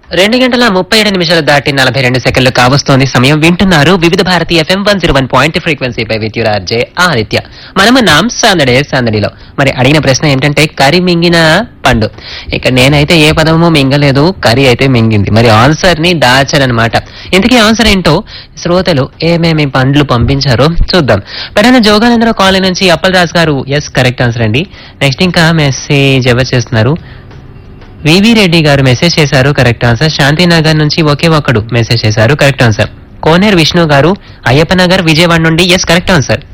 రెండు గంటల ముప్పై ఏడు నిమిషాలు దాటి నలభై రెండు సెకండ్లు కావస్తోంది సమయం వింటున్నారు Vividh Bharati FM one zero one point ఫ్రీక్వెన్సీపై విద్యురార్జే ఆదిత్య మనము నాం సందడే సందడిలో మరి అడిగిన ప్రశ్న ఏంటంటే కరి మింగిన పండు ఇక నేనైతే ఏ పదము మింగలేదు కరి అయితే మింగింది మరి ఆన్సర్ ని దాచారనమాట ఇంతకీ ఆన్సర్ ఏంటో శ్రోతలు ఏమేమి పండ్లు పంపించారో చూద్దాం పెడన జోగానందరావు కాలనీ నుంచి Appalaraju garu yes correct answer అండి నెక్స్ట్ ఇంకా మెసేజ్ ఎవరు చేస్తున్నారు వివి రెడ్డి గారు మెసేజ్ చేశారు కరెక్ట్ ఆన్సర్ శాంతినగర్ నుంచి ఒకే ఒకడు మెసేజ్ చేశారు కరెక్ట్ ఆన్సర్ కోనేరు విష్ణు గారు అయ్యప్ప నగర్ విజయవాడ నుండి ఎస్ కరెక్ట్ ఆన్సర్